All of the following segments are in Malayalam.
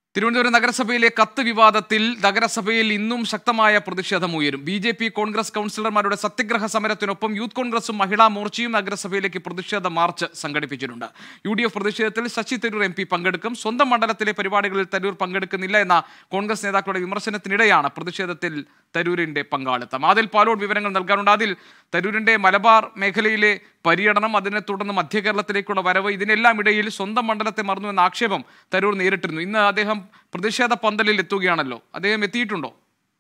തിരുവനന്തപുരം നഗരസഭയിലെ കത്ത് വിവാദത്തിൽ നഗരസഭയിൽ ഇന്നും ശക്തമായ പ്രതിഷേധം ഉയരും ബി ജെ പി കോൺഗ്രസ് കൗൺസിലർമാരുടെ സത്യഗ്രഹ സമരത്തിനൊപ്പം യൂത്ത് കോൺഗ്രസും മഹിളാ മോർച്ചയും നഗരസഭയിലേക്ക് പ്രതിഷേധ മാർച്ച് സംഘടിപ്പിച്ചിട്ടുണ്ട് യു ഡി എഫ് പ്രതിഷേധത്തിൽ ശശി തരൂർ എം പി പങ്കെടുക്കും സ്വന്തം മണ്ഡലത്തിലെ പരിപാടികളിൽ തരൂർ പങ്കെടുക്കുന്നില്ല എന്ന കോൺഗ്രസ് നേതാക്കളുടെ വിമർശനത്തിനിടെയാണ് പ്രതിഷേധത്തിൽ തരൂരിന്റെ പങ്കാളിത്തം ആദിൽ പാലോട് വിവരങ്ങൾ നൽകാനുണ്ട് അതിൽ തരൂരിന്റെ മലബാർ മേഖലയിലെ പര്യടനം അതിനെ തുടർന്ന് മധ്യ കേരളത്തിലേക്കുള്ള വരവ് ഇതിനെല്ലാം ഇടയിൽ സ്വന്തം മണ്ഡലത്തെ മറന്നു എന്ന ആക്ഷേപം തരൂർ നേരിട്ടിരുന്നു ഇന്ന് അദ്ദേഹം പ്രതിഷേധ പന്തലിൽ എത്തുകയാണല്ലോ അദ്ദേഹം എത്തിയിട്ടുണ്ടോ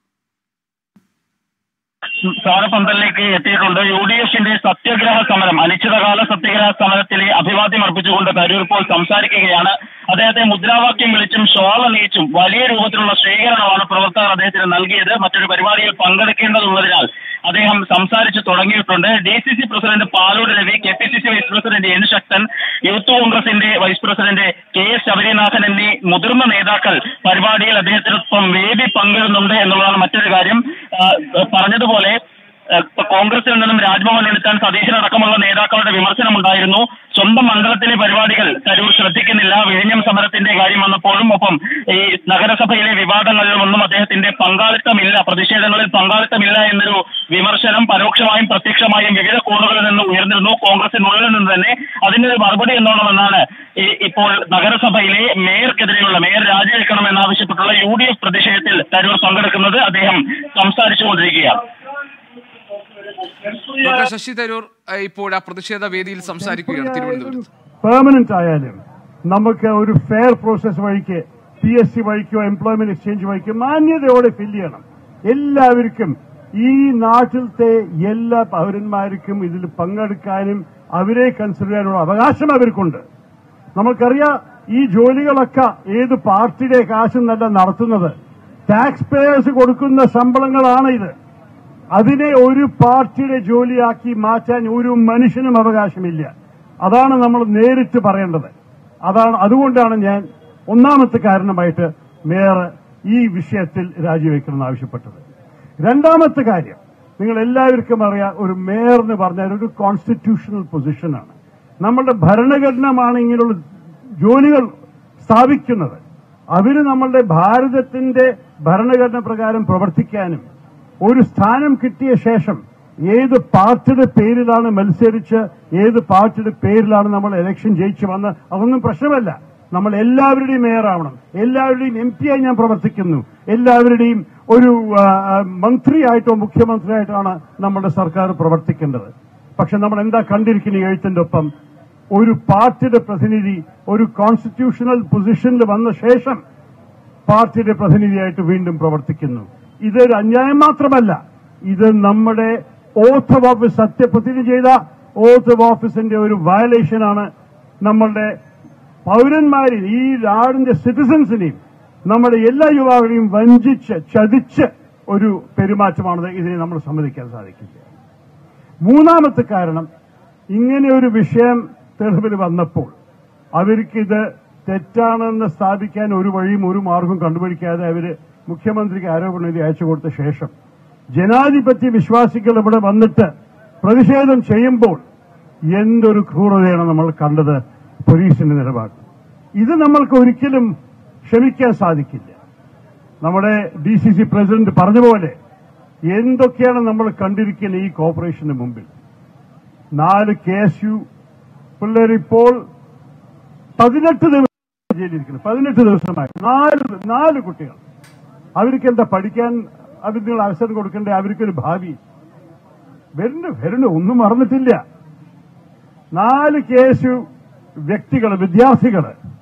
സ്ഥാനപന്തലിലേക്ക് എത്തിയിട്ടുണ്ട് യു ഡി എഫിന്റെ സത്യഗ്രഹ സമരം അനിശ്ചിതകാല സത്യഗ്രഹ സമരത്തിലെ അഭിവാദ്യം അർപ്പിച്ചുകൊണ്ട് തരൂർ ഇപ്പോൾ സംസാരിക്കുകയാണ് അദ്ദേഹത്തെ മുദ്രാവാക്യം വിളിച്ചും ഷോൾ അണിയിച്ചും വലിയ രൂപത്തിലുള്ള സ്വീകരണമാണ് പ്രവർത്തകർ അദ്ദേഹത്തിന് നൽകിയത് മറ്റൊരു പരിപാടിയിൽ പങ്കെടുക്കേണ്ടതുള്ളതിനാൽ അദ്ദേഹം സംസാരിച്ചു തുടങ്ങിയിട്ടുണ്ട് D C C president Palode Ravi K P C C vice president N Sakthan youth കോൺഗ്രസിന്റെ vice president K S Sabarinathan എന്നീ മുതിർന്ന നേതാക്കൾ പരിപാടിയിൽ അദ്ദേഹത്തിനൊപ്പം വേദി പങ്കിടുന്നുണ്ട് എന്നുള്ളതാണ് മറ്റൊരു കാര്യം ആ, പറഞ്ഞതുപോലെ ആ, കോൺഗ്രസിൽ നിന്നും രാജ്ഭവൻ എടുത്താൻ സതീശനടക്കമുള്ള നേതാക്കളുടെ വിമർശനമുണ്ടായിരുന്നു സ്വന്തം മണ്ഡലത്തിലെ പരിപാടികൾ തരൂർ ശ്രദ്ധിക്കുന്നില്ല വിഴിഞ്ഞം സമരത്തിന്റെ കാര്യം വന്നപ്പോഴും ഒപ്പം ഈ നഗരസഭയിലെ വിവാദങ്ങളിലൊന്നും അദ്ദേഹത്തിന്റെ പങ്കാളിത്തമില്ല പ്രതിഷേധങ്ങളിൽ പങ്കാളിത്തമില്ല എന്നൊരു വിമർശനം പരോക്ഷമായും പ്രത്യക്ഷമായും വിവിധ കോണുകളിൽ നിന്ന് ഉയർന്നിരുന്നു കോൺഗ്രസിനുള്ളിൽ നിന്ന് തന്നെ അതിനൊരു മറുപടി എന്നോണമെന്നാണ് ഈ ഇപ്പോൾ നഗരസഭയിലെ മേയർക്കെതിരെയുള്ള മേയർ രാജിവെക്കണം എന്നാവശ്യപ്പെട്ടുള്ള യു ഡി എഫ് പ്രതിഷേധത്തിൽ തരൂർ പങ്കെടുക്കുന്നത് അദ്ദേഹം സംസാരിച്ചുകൊണ്ടിരിക്കുകയാണ് ഡോക്ടർ ശശി തരൂർ ഏഹ്, ഇപ്പോൾ ആ പ്രതിഷേധ വേദിയിൽ സംസാരിക്കുകയാണ് തിരുവനന്തപുരത്ത് പെർമനന്റ് ആയാലും നമുക്ക് ഒരു ഫെയർ പ്രോസസ് വഴിക്ക് പി എസ് സി വഴിക്കോ എംപ്ലോയ്മെന്റ് എക്സ്ചേഞ്ച് വഴിക്കോ മാന്യതയോടെ ഫില്ല് ചെയ്യണം എല്ലാവർക്കും ഈ നാട്ടിലത്തെ എല്ലാ പൗരന്മാർക്കും ഇതിൽ പങ്കെടുക്കാനും അവരെ കൺസിഡർ ചെയ്യാനുള്ള അവകാശം അവർക്കുണ്ട് നമുക്കറിയാം ഈ ജോലികളൊക്കെ ഏത് പാർട്ടിയുടെ കാശും നല്ല നടത്തുന്നത് ടാക്സ് പേയേഴ്സ് കൊടുക്കുന്ന ശമ്പളങ്ങളാണ് ഇത് അതിനെ ഒരു പാർട്ടിയുടെ ജോലിയാക്കി മാറ്റാൻ ഒരു മനുഷ്യനും അവകാശമില്ല അതാണ് നമ്മൾ നേരിട്ട് പറയേണ്ടത് അതാണ് അതുകൊണ്ടാണ് ഞാൻ ഒന്നാമത്തെ കാരണമായിട്ട് മേയർ ഈ വിഷയത്തിൽ രാജിവെക്കണമെന്ന് ആവശ്യപ്പെട്ടത് രണ്ടാമത്തെ കാര്യം നിങ്ങൾ എല്ലാവർക്കും അറിയാം ഒരു മേയർ എന്ന് പറഞ്ഞാൽ ഒരു കോൺസ്റ്റിറ്റ്യൂഷണൽ പൊസിഷനാണ് നമ്മളുടെ ഭരണഘടനമാണ് ഇങ്ങനെയുള്ള ജോലികൾ സ്ഥാപിക്കുന്നത് അവര് നമ്മളുടെ ഭാരതത്തിന്റെ ഭരണഘടന പ്രകാരം പ്രവർത്തിക്കാനും ഒരു സ്ഥാനം കിട്ടിയ ശേഷം ഏത് പാർട്ടിയുടെ പേരിലാണ് മത്സരിച്ച് ഏത് പാർട്ടിയുടെ പേരിലാണ് നമ്മൾ ഇലക്ഷൻ ജയിച്ചു വന്ന് അതൊന്നും പ്രശ്നമല്ല നമ്മൾ എല്ലാവരുടെയും മേയറാവണം എല്ലാവരുടെയും എം പി ആയി ഞാൻ പ്രവർത്തിക്കുന്നു എല്ലാവരുടെയും ഒരു ആ, ആ, മന്ത്രിയായിട്ടോ മുഖ്യമന്ത്രിയായിട്ടാണ് നമ്മുടെ സർക്കാർ പ്രവർത്തിക്കേണ്ടത് പക്ഷെ നമ്മൾ എന്താ കണ്ടിരിക്കുന്ന ഈ എഴുത്തിന്റെ ഒപ്പം ഒരു പാർട്ടിയുടെ പ്രതിനിധി ഒരു കോൺസ്റ്റിറ്റ്യൂഷണൽ പൊസിഷനിൽ വന്ന ശേഷം പാർട്ടിയുടെ പ്രതിനിധിയായിട്ട് വീണ്ടും പ്രവർത്തിക്കുന്നു ഇതൊരു അന്യായം മാത്രമല്ല ഇത് നമ്മുടെ ഓത്ത് ഓഫ് ഓഫീസ് സത്യപ്രതിജ്ഞ ചെയ്ത ഓത്ത് ഓഫ് ഓഫീസിന്റെ ഒരു വയലേഷനാണ് നമ്മളുടെ പൗരന്മാരെ ഈ നാടിന്റെ സിറ്റിസൺസിനെയും നമ്മുടെ എല്ലാ യുവാക്കളെയും വഞ്ചിച്ച് ചതിച്ച് ഒരു പെരുമാറ്റമാണത് ഇതിനെ നമ്മൾ സമ്മതിക്കാൻ സാധിക്കില്ല മൂന്നാമത്തെ കാരണം ഇങ്ങനെ ഒരു വിഷയം തെളിവിൽ വന്നപ്പോൾ അവർക്കിത് തെറ്റാണെന്ന് സ്ഥാപിക്കാൻ ഒരു വഴിയും ഒരു മാർഗവും കണ്ടുപിടിക്കാതെ അവര് മുഖ്യമന്ത്രിക്ക് ആരോപണം എഴുതി അയച്ചു കൊടുത്ത ശേഷം ജനാധിപത്യ വിശ്വാസികൾ ഇവിടെ വന്നിട്ട് പ്രതിഷേധം ചെയ്യുമ്പോൾ എന്തൊരു ക്രൂരതയാണ് നമ്മൾ കണ്ടത് പോലീസിന്റെ നിലപാട് ഇത് നമ്മൾക്ക് ഒരിക്കലും ക്ഷമിക്കാൻ സാധിക്കില്ല നമ്മുടെ ഡി സി സി പ്രസിഡന്റ് പറഞ്ഞ പോലെ എന്തൊക്കെയാണ് നമ്മൾ കണ്ടിരിക്കുന്ന ഈ കോർപ്പറേഷന് മുമ്പിൽ നാല് കെ എസ് യു പിള്ളേർ ഇപ്പോൾ പതിനെട്ട് ദിവസം ജയിലിരിക്കുന്നു പതിനെട്ട് ദിവസമായി നാല് നാല് കുട്ടികൾ അവർക്ക് എന്താ പഠിക്കാൻ അവർ നിങ്ങൾ അവസരം കൊടുക്കണ്ടേ അവർക്കൊരു ഭാവി വരണ്ട് വരണ്ട് ഒന്നും മറന്നിട്ടില്ല നാല് കെ എസ് യു വ്യക്തികൾ വിദ്യാർത്ഥികൾ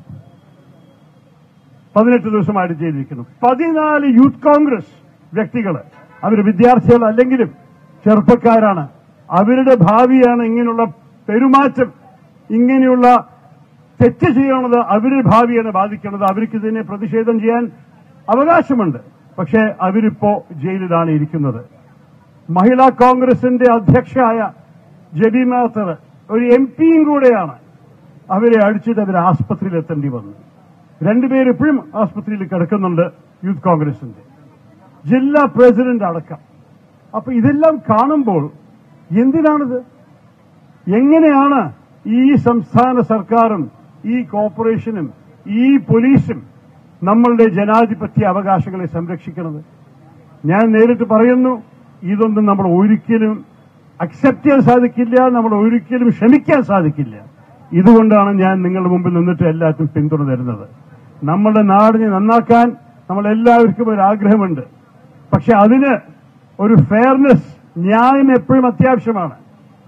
പതിനെട്ട് ദിവസമായിട്ട് ജയിലിരിക്കുന്നു പതിനാല് യൂത്ത് കോൺഗ്രസ് വ്യക്തികൾ അവർ വിദ്യാർത്ഥികൾ അല്ലെങ്കിലും ചെറുപ്പക്കാരാണ് അവരുടെ ഭാവിയാണ് ഇങ്ങനെയുള്ള പെരുമാറ്റം ഇങ്ങനെയുള്ള തെറ്റ് ചെയ്യണത് അവരുടെ ഭാവിയാണ് ബാധിക്കുന്നത് അവർക്ക് ഇതിനെ പ്രതിഷേധം ചെയ്യാൻ അവകാശമുണ്ട് പക്ഷേ അവരിപ്പോ ജയിലിലാണ് ഇരിക്കുന്നത് മഹിളാ കോൺഗ്രസിന്റെ അധ്യക്ഷയായ ജബി മാത്തർ ഒരു എം പിയും കൂടെയാണ് അവരെ അടിച്ചിട്ട് അവർ ആസ്പത്രിയിൽ എത്തേണ്ടി വന്നു രണ്ടുപേരും ഇപ്പോഴും ആസ്പത്രിയിൽ കിടക്കുന്നുണ്ട് യൂത്ത് കോൺഗ്രസിന്റെ ജില്ലാ പ്രസിഡന്റ് അടക്കം അപ്പൊ ഇതെല്ലാം കാണുമ്പോൾ എന്തിനാണിത് എങ്ങനെയാണ് ഈ സംസ്ഥാന സർക്കാരും ഈ കോർപ്പറേഷനും ഈ പോലീസും നമ്മളുടെ ജനാധിപത്യ അവകാശങ്ങളെ സംരക്ഷിക്കുന്നത് ഞാൻ നേരിട്ട് പറയുന്നു ഇതൊന്നും നമ്മൾ ഒരിക്കലും അക്സെപ്റ്റ് ചെയ്യാൻ സാധിക്കില്ല നമ്മൾ ഒരിക്കലും ക്ഷമിക്കാൻ സാധിക്കില്ല ഇതുകൊണ്ടാണ് ഞാൻ നിങ്ങളുടെ മുമ്പിൽ നിന്നിട്ട് എല്ലാത്തിനും പിന്തുണ തരുന്നത് നമ്മുടെ നാടിനെ നന്നാക്കാൻ നമ്മളെല്ലാവർക്കും ഒരു ആഗ്രഹമുണ്ട് പക്ഷെ അതിന് ഒരു ഫെയർനെസ് ന്യായം എപ്പോഴും അത്യാവശ്യമാണ്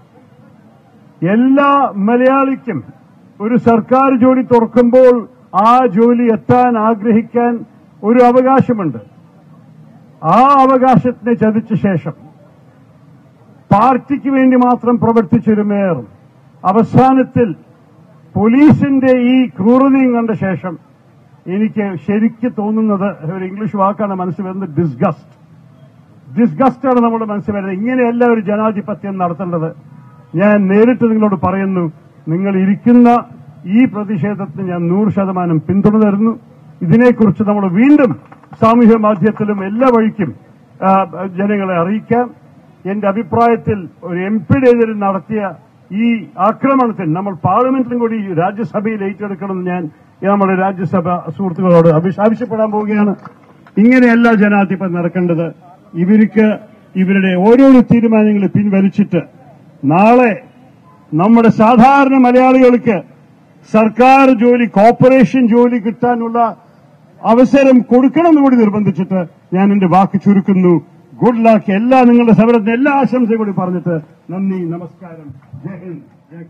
എല്ലാ മലയാളിക്കും ഒരു സർക്കാർ ജോലി തുറക്കുമ്പോൾ ആ ജോലി എത്താൻ ആഗ്രഹിക്കാൻ ഒരു അവകാശമുണ്ട് ആ അവകാശത്തിനെ ചതിച്ച ശേഷം പാർട്ടിക്ക് വേണ്ടി മാത്രം പ്രവർത്തിച്ചൊരു മേയർ അവസാനത്തിൽ പോലീസിന്റെ ഈ ക്രൂരതയും കണ്ട ശേഷം എനിക്ക് ശരിക്ക് തോന്നുന്നത് ഒരു ഇംഗ്ലീഷ് വാക്കാണ് മനസ്സിൽ വരുന്നത് ഡിസ്ഗസ്റ്റ് ഡിസ്ഗസ്റ്റാണ് നമ്മുടെ മനസ്സിൽ വരുന്നത് ഇങ്ങനെയല്ല ഒരു ജനാധിപത്യം നടത്തേണ്ടത് ഞാൻ നേരിട്ട് നിങ്ങളോട് പറയുന്നു നിങ്ങൾ ഇരിക്കുന്ന ഈ പ്രതിഷേധത്തിന് ഞാൻ നൂറ് ശതമാനം പിന്തുണ തരുന്നു ഇതിനെക്കുറിച്ച് നമ്മൾ വീണ്ടും സാമൂഹ്യ മാധ്യമത്തിലും എല്ലാ വഴിക്കും ആ, ജനങ്ങളെ അറിയിക്കാം എന്റെ അഭിപ്രായത്തിൽ ഒരു എം പിയുടെ എതിരെ നടത്തിയ ഈ ആക്രമണത്തിന് നമ്മൾ പാർലമെന്റിലും കൂടി രാജ്യസഭയിൽ ഏറ്റെടുക്കണമെന്ന് ഞാൻ നമ്മുടെ രാജ്യസഭ സുഹൃത്തുക്കളോട് അഭിഷ- ആവശ്യപ്പെടാൻ പോവുകയാണ് ഇങ്ങനെയല്ല ജനാധിപത്യം നടക്കേണ്ടത് ഇവർക്ക് ഇവരുടെ ഓരോരോ തീരുമാനങ്ങൾ പിൻവലിച്ചിട്ട് നാളെ നമ്മുടെ സാധാരണ മലയാളികൾക്ക് സർക്കാർ ജോലി കോർപ്പറേഷൻ ജോലി കിട്ടാനുള്ള അവസരം കൊടുക്കണമെന്ന് കൂടി നിർബന്ധിച്ചിട്ട് ഞാൻ എന്റെ വാക്ക് ചുരുക്കുന്നു ഗുഡ് ലക്ക് എല്ലാ നിങ്ങളുടെ സമരത്തിന് എല്ലാ ആശംസയും കൂടി പറഞ്ഞിട്ട് നന്ദി നമസ്കാരം Jai Hind Jai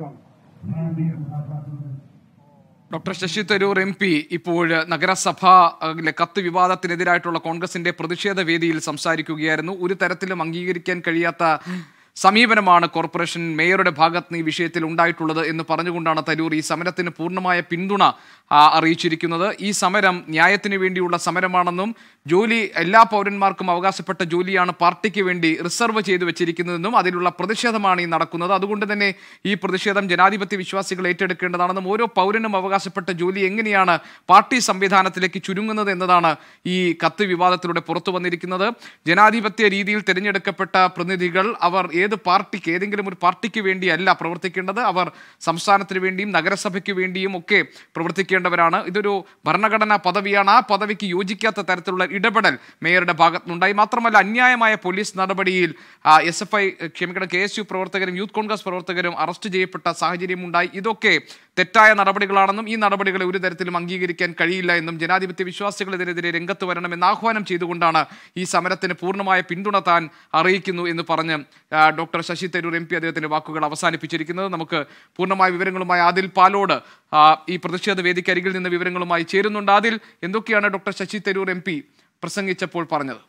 Congress doctor Shashi Tharoor M P ഇപ്പോൾ നഗരസഭയിലെ കത്ത് വിവാദത്തിനെതിരായിട്ടുള്ള കോൺഗ്രസിന്റെ പ്രതിഷേധ വേദിയിൽ സംസാരിക്കുകയായിരുന്നു ഒരു തരത്തിലും അംഗീകരിക്കാൻ കഴിയാത്ത സമീപനമാണ് കോർപ്പറേഷൻ മേയറുടെ ഭാഗത്ത് നിന്ന് ഈ വിഷയത്തിൽ ഉണ്ടായിട്ടുള്ളത് എന്ന് പറഞ്ഞുകൊണ്ടാണ് തരൂർ ഈ സമരത്തിന് പൂർണ്ണമായ പിന്തുണ ആ, അറിയിച്ചിരിക്കുന്നത് ഈ സമരം ന്യായത്തിന് വേണ്ടിയുള്ള സമരമാണെന്നും ജോലി എല്ലാ പൗരന്മാർക്കും അവകാശപ്പെട്ട ജോലിയാണ് പാർട്ടിക്ക് വേണ്ടി റിസർവ് ചെയ്തു വെച്ചിരിക്കുന്നതെന്നും അതിലുള്ള പ്രതിഷേധമാണ് ഈ നടക്കുന്നത് അതുകൊണ്ട് തന്നെ ഈ പ്രതിഷേധം ജനാധിപത്യ വിശ്വാസികൾ ഏറ്റെടുക്കേണ്ടതാണെന്നും ഓരോ പൗരനും അവകാശപ്പെട്ട ജോലി എങ്ങനെയാണ് പാർട്ടി സംവിധാനത്തിലേക്ക് ചുരുങ്ങുന്നത് എന്നതാണ് ഈ കത്ത് വിവാദത്തിലൂടെ പുറത്തു വന്നിരിക്കുന്നത് ജനാധിപത്യ രീതിയിൽ തിരഞ്ഞെടുക്കപ്പെട്ട പ്രതിനിധികൾ അവർ ഏത് പാർട്ടിക്ക് ഏതെങ്കിലും ഒരു പാർട്ടിക്ക് വേണ്ടിയല്ല പ്രവർത്തിക്കേണ്ടത് അവർ സംസ്ഥാനത്തിന് വേണ്ടിയും നഗരസഭയ്ക്ക് വേണ്ടിയും ഒക്കെ പ്രവർത്തിക്കേണ്ടവരാണ് ഇതൊരു ഭരണഘടനാ പദവിയാണ് ആ പദവിക്ക് യോജിക്കാത്ത തരത്തിലുള്ള ഇടപെടൽ മേയറുടെ ഭാഗത്തുനിന്നുണ്ടായി മാത്രമല്ല അന്യായമായ പോലീസ് നടപടിയിൽ എസ് എഫ് ഐ ക്ഷമിക്കണം കെ എസ് യു പ്രവർത്തകരും യൂത്ത് കോൺഗ്രസ് പ്രവർത്തകരും അറസ്റ്റ് ചെയ്യപ്പെട്ട സാഹചര്യമുണ്ടായി ഇതൊക്കെ തെറ്റായ നടപടികളാണെന്നും ഈ നടപടികളെ ഒരു തരത്തിലും അംഗീകരിക്കാൻ കഴിയില്ല എന്നും ജനാധിപത്യ വിശ്വാസികൾ ഇതിനെതിരെ രംഗത്ത് വരണമെന്ന് ആഹ്വാനം ചെയ്തുകൊണ്ടാണ് ഈ സമരത്തിന് പൂർണ്ണമായ പിന്തുണ താൻ അറിയിക്കുന്നു എന്ന് പറഞ്ഞ് ആ, doctor Shashi Tharoor M P അദ്ദേഹത്തിന്റെ വാക്കുകൾ അവസാനിപ്പിച്ചിരിക്കുന്നത് നമുക്ക് പൂർണ്ണമായ വിവരങ്ങളുമായി ആദിൽ പാലോട് ആ, ഈ പ്രതിഷേധ വേദിക്കരികിൽ നിന്ന് വിവരങ്ങളുമായി ചേരുന്നുണ്ട് ആദിൽ എന്തൊക്കെയാണ് doctor Shashi Tharoor M P പ്രസംഗിച്ചപ്പോൾ പറഞ്ഞത്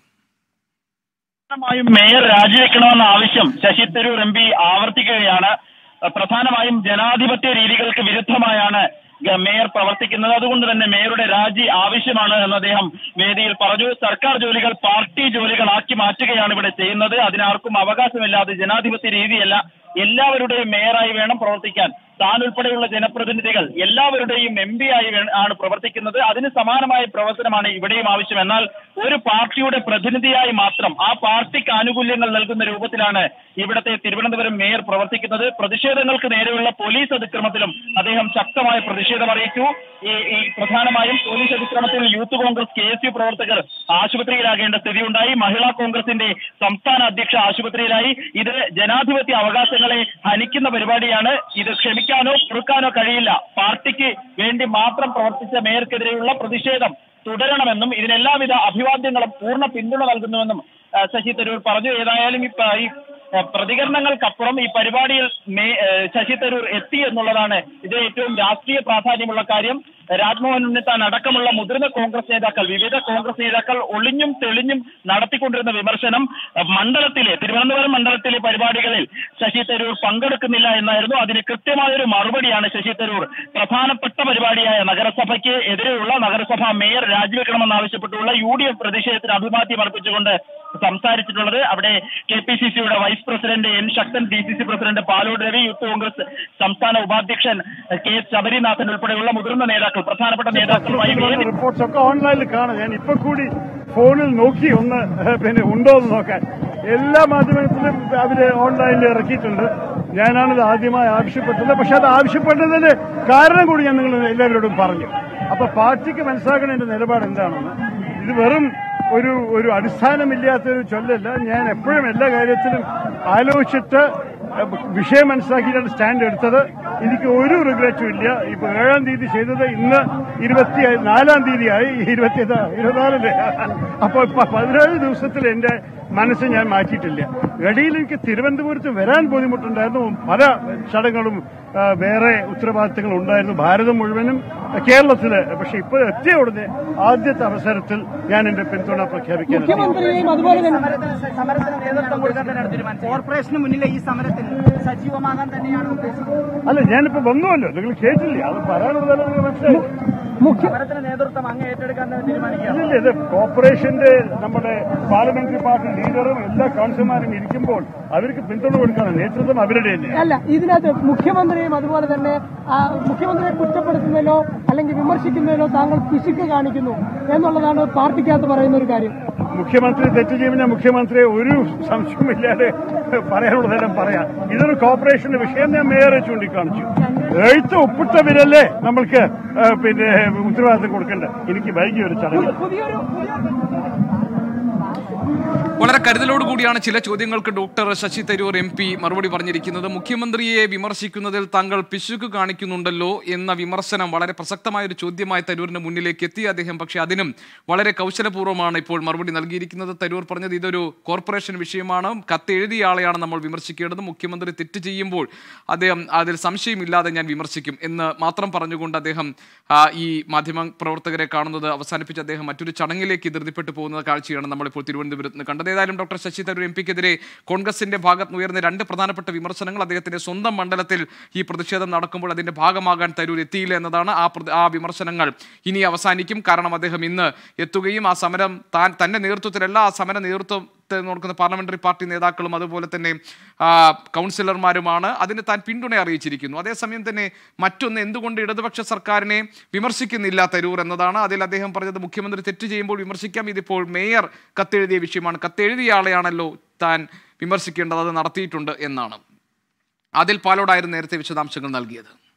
പ്രധാനമായും മേയർ രാജിവെക്കണമെന്ന ആവശ്യം ശശി തരൂർ എം പി ആവർത്തിക്കുകയാണ് അഹ് പ്രധാനമായും ജനാധിപത്യ രീതികൾക്ക് വിരുദ്ധമായാണ് ഗ- മേയർ പ്രവർത്തിക്കുന്നത് അതുകൊണ്ട് തന്നെ മേയറുടെ രാജി ആവശ്യമാണ് എന്ന് അദ്ദേഹം വേദിയിൽ പറഞ്ഞു സർക്കാർ ജോലികൾ പാർട്ടി ജോലികളാക്കി മാറ്റുകയാണ് ഇവിടെ ചെയ്യുന്നത് അതിനാർക്കും അവകാശമില്ലാതെ ജനാധിപത്യ രീതിയല്ല എല്ലാവരുടെയും മേയറായി വേണം പ്രവർത്തിക്കാൻ താൻ ഉൾപ്പെടെയുള്ള ജനപ്രതിനിധികൾ എല്ലാവരുടെയും എം പി ആയി വേ- ആണ് പ്രവർത്തിക്കുന്നത് അതിന് സമാനമായ പ്രവർത്തനമാണ് ഇവിടെയും ആവശ്യം എന്നാൽ ഒരു പാർട്ടിയുടെ പ്രതിനിധിയായി മാത്രം ആ പാർട്ടിക്ക് ആനുകൂല്യങ്ങൾ നൽകുന്ന രൂപത്തിലാണ് ഇവിടത്തെ തിരുവനന്തപുരം മേയർ പ്രവർത്തിക്കുന്നത് പ്രതിഷേധങ്ങൾക്ക് നേരെയുള്ള പോലീസ് അതിക്രമത്തിലും അദ്ദേഹം ശക്തമായ പ്രതിഷേധം അറിയിച്ചു ഈ ഈ പ്രധാനമായും പോലീസ് അതിക്രമത്തിൽ youth Congress K S U പ്രവർത്തകർ ആശുപത്രിയിലാകേണ്ട സ്ഥിതിയുണ്ടായി മഹിളാ കോൺഗ്രസിന്റെ സംസ്ഥാന അധ്യക്ഷ ആശുപത്രിയിലായി ഇത് ജനാധിപത്യ അവകാശങ്ങളെ ഹനിക്കുന്ന പരിപാടിയാണ് ഇത് ക്ഷമിക്കാനോ പൊറുക്കാനോ കഴിയില്ല പാർട്ടിക്ക് വേണ്ടി മാത്രം പ്രവർത്തിച്ച മേയർക്കെതിരെയുള്ള പ്രതിഷേധം തുടരണമെന്നും ഇതിനെല്ലാവിധ അഭിവാദ്യങ്ങളും പൂർണ്ണ പിന്തുണ നൽകുന്നുവെന്നും ആ, ശശി തരൂർ പറഞ്ഞു ഏതായാലും ഈ പ- ഈ ആ, പ്രതികരണങ്ങൾക്കപ്പുറം ഈ പരിപാടിയിൽ മേ- ആ, ശശി തരൂർ എത്തി എന്നുള്ളതാണ് ഇത് ഏറ്റവും രാഷ്ട്രീയ പ്രാധാന്യമുള്ള കാര്യം രാജ്മോഹൻ ഉണ്ണിത്താൻ അടക്കമുള്ള മുതിർന്ന കോൺഗ്രസ് നേതാക്കൾ വിവിധ കോൺഗ്രസ് നേതാക്കൾ ഒളിഞ്ഞും തെളിഞ്ഞും നടത്തിക്കൊണ്ടിരുന്ന വിമർശനം ആ, മണ്ഡലത്തിലെ തിരുവനന്തപുരം മണ്ഡലത്തിലെ പരിപാടികളിൽ ശശി തരൂർ പങ്കെടുക്കുന്നില്ല എന്നായിരുന്നു അതിന് കൃത്യമായൊരു മറുപടിയാണ് ശശി തരൂർ പ്രധാനപ്പെട്ട പരിപാടിയായ നഗരസഭയ്ക്ക് എതിരെയുള്ള നഗരസഭ മേയർ രാജിവെക്കണമെന്നാവശ്യപ്പെട്ടുള്ള യു ഡി എഫ് പ്രതിഷേധത്തിന് അഭിവാദ്യം അർപ്പിച്ചുകൊണ്ട് സംസാരിച്ചിട്ടുള്ളത് അവിടെ കെ പി സി സിയുടെ vice president N Sakthan D C C president Palode Ravi youth Congress സംസ്ഥാന ഉപാധ്യക്ഷൻ കെ എസ് ശബരിനാഥൻ ഉൾപ്പെടെയുള്ള മുതിർന്ന നേതാക്കൾ പ്രധാനപ്പെട്ട നേതാക്കളുമായി വേദി റിപ്പോർട്ട്സ് ഒക്കെ ഓൺലൈനിൽ കാണാം ഞാൻ ഇപ്പൊ കൂടി ഫോണിൽ നോക്കി ഒന്ന് ഏഹ്, പിന്നെ ഉണ്ടോ എന്ന് നോക്കാൻ എല്ലാ മാധ്യമത്തിലും അവര് ഓൺലൈനിൽ ഇറക്കിയിട്ടുണ്ട് ഞാനാണിത് ആദ്യമായി ആവശ്യപ്പെട്ടത് പക്ഷെ അത് ആവശ്യപ്പെട്ടതിന് കാരണം കൂടി ഞാൻ നിങ്ങൾ എല്ലാവരോടും പറഞ്ഞു അപ്പൊ പാർട്ടിക്ക് മനസ്സിലാക്കണം എന്റെ നിലപാട് എന്താണെന്ന് ഇത് വെറും ഒരു ഒരു അടിസ്ഥാനമില്ലാത്തൊരു ചൊല്ലല്ല ഞാൻ എപ്പോഴും എല്ലാ കാര്യത്തിലും ആലോചിച്ചിട്ട് അഹ് വിഷയം മനസ്സിലാക്കിയിട്ടാണ് സ്റ്റാൻഡ് എടുത്തത് എനിക്ക് ഒരു റിഗ്രറ്റും ഇല്ല ഇപ്പൊ ഏഴാം തീയതി ചെയ്തത് ഇന്ന് ഇരുപത്തി നാലാം തീയതിയായി ഇരുപത്തി ഇരുപത്തിനാലല്ലേ അപ്പോൾ ഇപ്പൊ പതിനേഴ് ദിവസത്തിൽ എന്റെ മനസ്സ് ഞാൻ മാറ്റിയിട്ടില്ല ഇടയിൽ എനിക്ക് തിരുവനന്തപുരത്ത് വരാൻ ബുദ്ധിമുട്ടുണ്ടായിരുന്നു പല ചടങ്ങുകളും ആ, വേറെ ഉത്തരവാദിത്തങ്ങളും ഉണ്ടായിരുന്നു ഭാരതം മുഴുവനും കേരളത്തില് പക്ഷെ ഇപ്പൊ എത്തിയ ഉടനെ ആദ്യത്തെ അവസരത്തിൽ ഞാൻ എന്റെ പിന്തുണ പ്രഖ്യാപിക്കാൻ എത്തി. മുഖ്യമന്ത്രിയെയും അതുപോലെ തന്നെ സമരത്തിന് സമരത്തിന് നേതൃത്വം കൊടുക്കാൻ തന്നെയാണ് തീരുമാനിച്ചത് കോർപ്പറേഷന് മുന്നിലെ ഈ സമരത്തിൽ സജീവമാകാൻ തന്നെയാണ് ഉദ്ദേശിക്കുന്നത് അല്ല ഞാനിപ്പോ വന്നുവല്ലോ നിങ്ങൾ കേട്ടില്ലേ അത് പറയാനുള്ളതല്ല നിങ്ങൾ മനസ്സിലായി മുഖ്യ സമരത്തിന് നേതൃത്വം അങ്ങ് ഏറ്റെടുക്കാൻ തന്നെ തീരുമാനിക്കുക ഇല്ല ഇത് കോർപ്പറേഷന്റെ നമ്മുടെ പാർലമെന്ററി പാർട്ടി ലീഡറും എല്ലാ കൗൺസിലർമാരും ഇരിക്കുമ്പോൾ അവർക്ക് പിന്തുണ കൊടുക്കണം നേതൃത്വം അവരുടെ തന്നെ അല്ല ഇതിനകത്ത് മുഖ്യമന്ത്രിയും അതുപോലെ തന്നെ ആ, മുഖ്യമന്ത്രിയെ കുറ്റപ്പെടുത്തുന്നതിലോ അല്ലെങ്കിൽ വിമർശിക്കുന്നതിലോ താങ്കൾ പിശുക്ക് കാണിക്കുന്നു എന്നുള്ളതാണ് പാർട്ടിക്കകത്ത് പറയുന്ന ഒരു കാര്യം മുഖ്യമന്ത്രി തെറ്റ് ചെയ്യുന്ന മുഖ്യമന്ത്രിയെ ഒരു സംശയമില്ലാതെ പറയാനുള്ളതെല്ലാം പറയാം ഇതൊരു കോർപ്പറേഷന്റെ വിഷയം ഞാൻ മേയറെ ചൂണ്ടിക്കാണിച്ചു എഴുത്ത് ഒപ്പിട്ടവരല്ലേ നമ്മൾക്ക് ആ, പിന്നെ ഉത്തരവാദിത്തം കൊടുക്കേണ്ടത് എനിക്ക് വൈകിയ ഒരു ചടങ്ങ് പുതിയൊരു വളരെ കരുതലോടുകൂടിയാണ് ചില ചോദ്യങ്ങൾക്ക് doctor Shashi Tharoor M P മറുപടി പറഞ്ഞിരിക്കുന്നത് മുഖ്യമന്ത്രിയെ വിമർശിക്കുന്നതിൽ താങ്കൾ പിശുക്ക് കാണിക്കുന്നുണ്ടല്ലോ എന്ന വിമർശനം വളരെ പ്രസക്തമായ ഒരു ചോദ്യമായി തരൂരിന് മുന്നിലേക്ക് എത്തി അദ്ദേഹം പക്ഷേ അതിനും വളരെ കൗശലപൂർവ്വമാണ് ഇപ്പോൾ മറുപടി നൽകിയിരിക്കുന്നത് തരൂർ പറഞ്ഞത് ഇതൊരു കോർപ്പറേഷൻ വിഷയമാണ് കത്തെഴുതിയ ആളെയാണ് നമ്മൾ വിമർശിക്കേണ്ടത് മുഖ്യമന്ത്രി തെറ്റ് ചെയ്യുമ്പോൾ അദ്ദേഹം അതിൽ സംശയമില്ലാതെ ഞാൻ വിമർശിക്കും എന്ന് മാത്രം പറഞ്ഞുകൊണ്ട് അദ്ദേഹം ആ, ഈ മാധ്യമ പ്രവർത്തകരെ കാണുന്നത് അവസാനിപ്പിച്ച് അദ്ദേഹം മറ്റൊരു ചടങ്ങിലേക്ക് ധൃതിപ്പെട്ടു പോകുന്ന കാഴ്ചയാണ് നമ്മളിപ്പോൾ തിരുവനന്തപുരത്ത് നിന്ന് കണ്ടത് ഏതായാലും ഡോക്ടർ ശശി തരൂർ എം പിക്കെതിരെ കോൺഗ്രസിന്റെ ഭാഗത്ത് നിന്ന് ഉയർന്ന രണ്ട് പ്രധാനപ്പെട്ട വിമർശനങ്ങൾ അദ്ദേഹത്തിന്റെ സ്വന്തം മണ്ഡലത്തിൽ ഈ പ്രതിഷേധം നടക്കുമ്പോൾ അതിന്റെ ഭാഗമാകാൻ തരൂർ എത്തിയില്ല എന്നതാണ് ആ പ്രതി- ആ വിമർശനങ്ങൾ ഇനി അവസാനിക്കും കാരണം അദ്ദേഹം ഇന്ന് എത്തുകയും ആ സമരം താൻ തന്റെ നേതൃത്വത്തിലല്ല ആ സമര നേതൃത്വം നോക്കുന്ന പാർലമെന്ററി പാർട്ടി നേതാക്കളും അതുപോലെ തന്നെ ആ, കൗൺസിലർമാരുമാണ് അതിന് താൻ പിന്തുണ അറിയിച്ചിരിക്കുന്നു അതേസമയം തന്നെ മറ്റൊന്ന് എന്തുകൊണ്ട് ഇടതുപക്ഷ സർക്കാരിനെ വിമർശിക്കുന്നില്ല തരൂർ എന്നതാണ് അതിൽ അദ്ദേഹം പറഞ്ഞത് മുഖ്യമന്ത്രി തെറ്റ് ചെയ്യുമ്പോൾ വിമർശിക്കാം ഇതിപ്പോൾ മേയർ കത്തെഴുതിയ വിഷയമാണ് കത്തെഴുതിയ ആളെയാണല്ലോ താൻ വിമർശിക്കേണ്ടത് അത് നടത്തിയിട്ടുണ്ട് എന്നാണ് അതിൽ പാലോടായിരുന്നു നേരത്തെ വിശദാംശങ്ങൾ നൽകിയത്